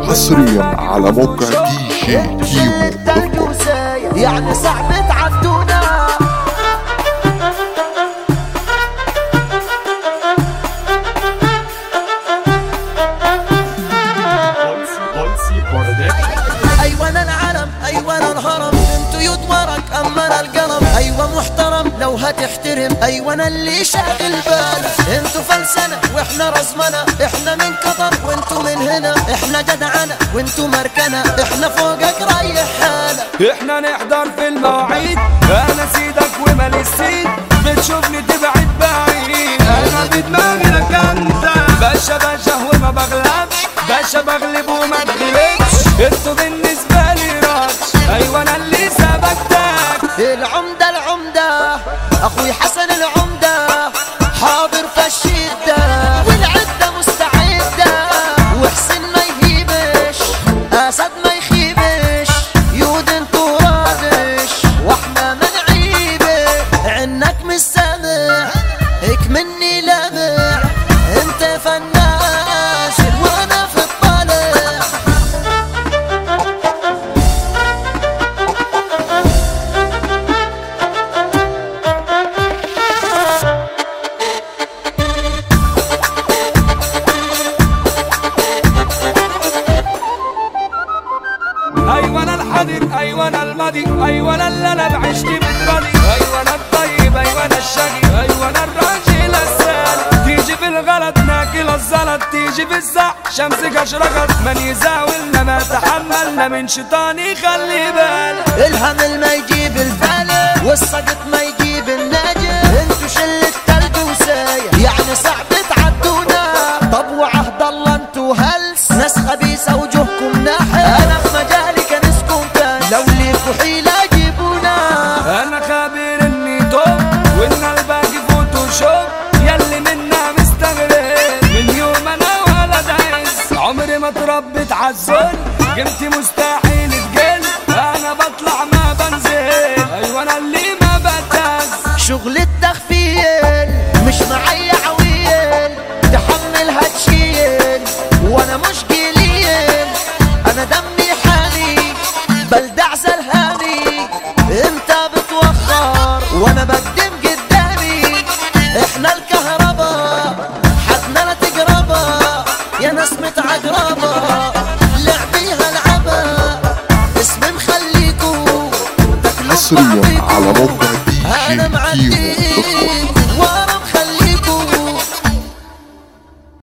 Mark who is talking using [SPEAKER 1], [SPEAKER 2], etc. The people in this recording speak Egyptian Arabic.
[SPEAKER 1] حصريا على موقع دي جي كيمو دوت كوم
[SPEAKER 2] يعني صعب تعدونا ايوه انا العلم ايوه انا الهرم انتو يد ورق اما انا القلم ايوه محترم لو هتحترم ايوه انا اللي شاغل بالك انتو فلسنه واحنا رزمنه احنا من قطر وانتو من هنا احنا جدعنه وانتو مركنه احنا فوقك رايح حالك
[SPEAKER 3] احنا نحضر في المواعيد انا سيدك ومال السيد بتشوفني تبعد بعيد انا بدماغي لك انت باشا باشا وما بغلبش باشا بغلب وما تغلبش انتوا بالنسبة لي راتش ايوه انا اللي سبقتك
[SPEAKER 2] العمدة العمدة اخوي حسن العمدة حاضر في الشدة والعدة مستعدة وحسن ما يهيبش اسد ما يخيبش يود انتو رادش واحنا ما نعيبه عنك مش سامع هيك مني لامع انت فناش وانا في الطالع
[SPEAKER 3] ايوه انا الحذر ايوه انا الماضي ايوه انا اللي انا بعشت بالبلي ايوه انا الطيب ايوه انا الشقي ايوه انا الراجل السالي تيجي في الغلط ناكل الزلط تيجي في الصح شمسك اشرقت من يزاولنا ما تحملنا من شيطان يخلي باله
[SPEAKER 2] الهم ما يجيب الفلا والصدق ما يجيب النجم انتو شلة تلج وسايح يعني صعب تعدونا طب وعهد الله انتو هلس ناس خبيثة وجوهكم ناحل انا في مجالي كنسكم كاس لو ليكوا حيلة جيبونا
[SPEAKER 3] انا خابر اني توب وان الباقي فوتوشوب يلي منا مستغرب من يوم انا ولد عز عمري ما تربيت عالذل قيمتي مستحيل تقل انا بطلع ما بنزل ايوه انا اللي ما بتهز
[SPEAKER 2] شغل التخفيل مش معي عويل تحملها تشيل وانا مش قليل انا دمي حامي بلدع زلهاني انت بتوخر وانا بقدم قدامي احنا الكهرباء حدنا لا تقربا يا ناس متعقرب